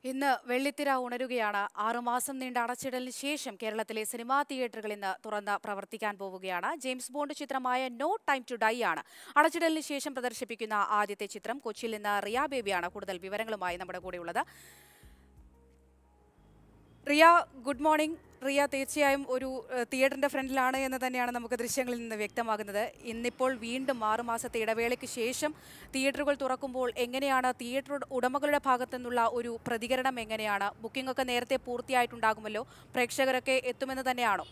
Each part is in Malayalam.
ഇന്ന് വെള്ളിത്തിര ഉണരുകയാണ് ആറുമാസം നീണ്ട അടച്ചിടലിന് ശേഷം കേരളത്തിലെ സിനിമാ തിയേറ്ററുകൾ ഇന്ന് തുറന്ന് പ്രവർത്തിക്കാൻ പോവുകയാണ് ജെയിംസ് ബോണ്ട് ചിത്രമായ നോ ടൈം ടു ഡൈ ആണ് അടച്ചിടലിന് ശേഷം പ്രദർശിപ്പിക്കുന്ന ആദ്യത്തെ ചിത്രം കൊച്ചിയിൽ നിന്ന് റിയ ബേബിയാണ് കൂടുതൽ വിവരങ്ങളുമായി നമ്മുടെ കൂടെയുള്ളത് റിയ ഗുഡ് മോർണിംഗ് റിയ തീർച്ചയായും ഒരു ഏഹ്, തിയേറ്ററിന്റെ ഫ്രണ്ടിലാണ് എന്ന് തന്നെയാണ് നമുക്ക് ദൃശ്യങ്ങളിൽ നിന്ന് വ്യക്തമാകുന്നത് ഇന്നിപ്പോൾ വീണ്ടും ആറു മാസത്തെ ഇടവേളയ്ക്ക് ശേഷം തിയേറ്ററുകൾ തുറക്കുമ്പോൾ എങ്ങനെയാണ് തിയേറ്റർ ഉടമകളുടെ ഭാഗത്തു നിന്നുള്ള ഒരു പ്രതികരണം എങ്ങനെയാണ് ബുക്കിംഗ് ഒക്കെ നേരത്തെ പൂർത്തിയായിട്ടുണ്ടാകുമല്ലോ പ്രേക്ഷകരൊക്കെ എത്തുമെന്ന് തന്നെയാണോ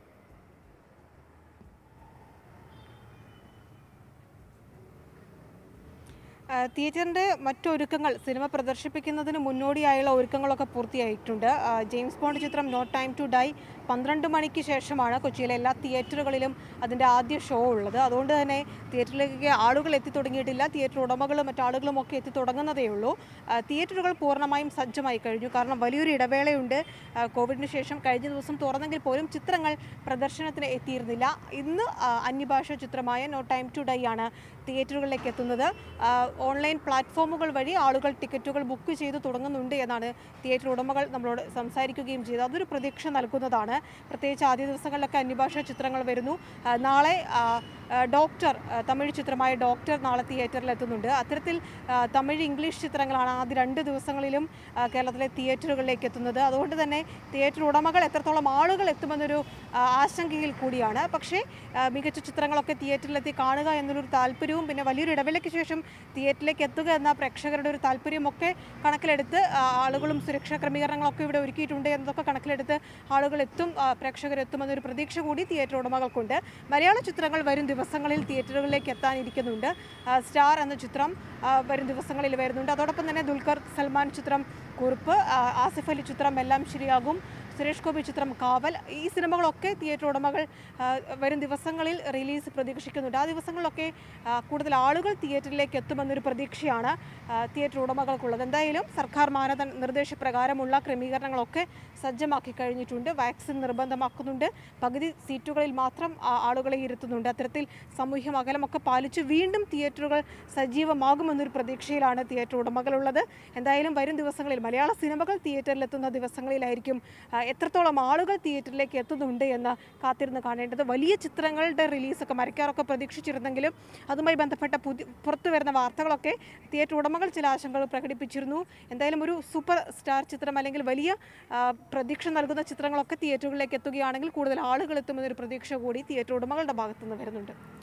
ആ, തിയേറ്ററിന്റെ മറ്റൊരുക്കങ്ങൾ സിനിമ പ്രദർശിപ്പിക്കുന്നതിന് മുന്നോടിയായുള്ള ഒരുക്കങ്ങളൊക്കെ പൂർത്തിയായിട്ടുണ്ട് ആ, ജെയിംസ് ബോണ്ട് ചിത്രം നോ ടൈം ടു ഡൈ പന്ത്രണ്ട് മണിക്ക് ശേഷമാണ് കൊച്ചിയിലെ എല്ലാ തിയേറ്ററുകളിലും അതിൻ്റെ ആദ്യ ഷോ ഉള്ളത് അതുകൊണ്ട് തന്നെ തിയേറ്ററിലേക്ക് ആളുകൾ എത്തി തുടങ്ങിയിട്ടില്ല തിയേറ്റർ ഉടമകളും മറ്റാളുകളും ഒക്കെ എത്തി തുടങ്ങുന്നതേ ഉള്ളൂ ആ, തിയേറ്ററുകൾ പൂർണ്ണമായും സജ്ജമായി കഴിഞ്ഞു കാരണം വലിയൊരു ഇടവേളയുണ്ട് ആ, കോവിഡിന് ശേഷം കഴിഞ്ഞ ദിവസം തുറന്നെങ്കിൽ പോലും ചിത്രങ്ങൾ പ്രദർശനത്തിന് എത്തിയിരുന്നില്ല ഇന്ന് ആ, അന്യഭാഷ ചിത്രമായ നോ ടൈം ടു ഡൈ ആണ് തിയേറ്ററുകളിലേക്ക് എത്തുന്നത് ആ, ഓൺലൈൻ പ്ലാറ്റ്ഫോമുകൾ വഴി ആളുകൾ ടിക്കറ്റുകൾ ബുക്ക് ചെയ്ത് തുടങ്ങുന്നുണ്ട് എന്നാണ് തിയേറ്റർ ഉടമകൾ നമ്മളോട് സംസാരിക്കുകയും ചെയ്തത് അതൊരു പ്രതീക്ഷ നൽകുന്നതാണ് പ്രത്യേകിച്ച് ആദ്യ ദിവസങ്ങളിലൊക്കെ അന്യഭാഷ ചിത്രങ്ങൾ വരുന്നു ആ, നാളെ ആ, ആ, ഡോക്ടർ ആ, തമിഴ് ചിത്രമായ ഡോക്ടർ നാളെ തിയേറ്ററിൽ എത്തുന്നുണ്ട് അത്തരത്തിൽ ആ, തമിഴ് ഇംഗ്ലീഷ് ചിത്രങ്ങളാണ് ആദ്യ രണ്ട് ദിവസങ്ങളിലും ആ, കേരളത്തിലെ തിയേറ്ററുകളിലേക്ക് എത്തുന്നത് അതുകൊണ്ട് തന്നെ തിയേറ്റർ ഉടമകൾ എത്രത്തോളം ആളുകൾ എത്തുമെന്നൊരു ആ, ആശങ്കയിൽ കൂടിയാണ് പക്ഷേ ആ, മികച്ച ചിത്രങ്ങളൊക്കെ തിയേറ്ററിലെത്തി കാണുക എന്നുള്ളൊരു താല്പര്യവും പിന്നെ വലിയൊരു ഇടവേളയ്ക്ക് ശേഷം തിയേറ്ററിലേക്ക് എത്തുക എന്ന പ്രേക്ഷകരുടെ ഒരു താല്പര്യമൊക്കെ കണക്കിലെടുത്ത് ആ, ആളുകളും സുരക്ഷാ ക്രമീകരണങ്ങളൊക്കെ ഇവിടെ ഒരുക്കിയിട്ടുണ്ട് എന്നതൊക്കെ കണക്കിലെടുത്ത് ആളുകൾ എത്തും ആ, പ്രേക്ഷകരെത്തുമെന്നൊരു പ്രതീക്ഷ കൂടി തിയേറ്റർ ഉടമകൾക്കുണ്ട് മലയാള ചിത്രങ്ങൾ വരും ദിവസങ്ങളിൽ തിയേറ്ററുകളിലേക്ക് എത്താനിരിക്കുന്നുണ്ട് ആ, സ്റ്റാർ എന്ന ചിത്രം ആ, വരും ദിവസങ്ങളിൽ വരുന്നുണ്ട് അതോടൊപ്പം തന്നെ ദുൽഖർ സൽമാൻ ചിത്രം കുറിപ്പ് ആ, ആസിഫ് അലി ചിത്രം എല്ലാം ശരിയാകും സുരേഷ് ഗോപി ചിത്രം കാവൽ ഈ സിനിമകളൊക്കെ തിയേറ്റർ ഉടമകൾ ആ, വരും ദിവസങ്ങളിൽ റിലീസ് പ്രതീക്ഷിക്കുന്നുണ്ട് ആ ദിവസങ്ങളിലൊക്കെ ആ, കൂടുതൽ ആളുകൾ തിയേറ്ററിലേക്ക് എത്തുമെന്നൊരു പ്രതീക്ഷയാണ് ആ, തിയേറ്റർ ഉടമകൾക്കുള്ളത് എന്തായാലും സർക്കാർ മാനദണ്ഡ നിർദ്ദേശപ്രകാരമുള്ള ക്രമീകരണങ്ങളൊക്കെ സജ്ജമാക്കി കഴിഞ്ഞിട്ടുണ്ട് വാക്സിൻ നിർബന്ധമാക്കുന്നുണ്ട് പകുതി സീറ്റുകളിൽ മാത്രം ആ, ആളുകളെ ഇരുത്തുന്നുണ്ട് അത്തരത്തിൽ സാമൂഹ്യ അകലമൊക്കെ പാലിച്ച് വീണ്ടും തിയേറ്ററുകൾ സജീവമാകുമെന്നൊരു പ്രതീക്ഷയിലാണ് തിയേറ്റർ ഉടമകളുള്ളത് എന്തായാലും വരും ദിവസങ്ങളിൽ മലയാള സിനിമകൾ തിയേറ്ററിലെത്തുന്ന ദിവസങ്ങളിലായിരിക്കും ആ, എത്രത്തോളം ആളുകൾ തിയേറ്ററിലേക്ക് എത്തുന്നുണ്ട് എന്ന് കാത്തിരുന്ന് കാണേണ്ടത് വലിയ ചിത്രങ്ങളുടെ റിലീസൊക്കെ മരക്കാറൊക്കെ പ്രതീക്ഷിച്ചിരുന്നെങ്കിലും അതുമായി ബന്ധപ്പെട്ട പുതിയ പുറത്തു വരുന്ന വാർത്തകളൊക്കെ തിയേറ്റർ ഉടമകൾ ചില ആശങ്കകൾ പ്രകടിപ്പിച്ചിരുന്നു എന്തായാലും ഒരു സൂപ്പർ സ്റ്റാർ ചിത്രം അല്ലെങ്കിൽ വലിയ ആ, പ്രതീക്ഷ നൽകുന്ന ചിത്രങ്ങളൊക്കെ തിയേറ്ററുകളിലേക്ക് എത്തുകയാണെങ്കിൽ കൂടുതൽ ആളുകൾ എത്തുമെന്നൊരു പ്രതീക്ഷ കൂടി തിയേറ്റർ ഉടമകളുടെ ഭാഗത്തുനിന്ന് വരുന്നുണ്ട്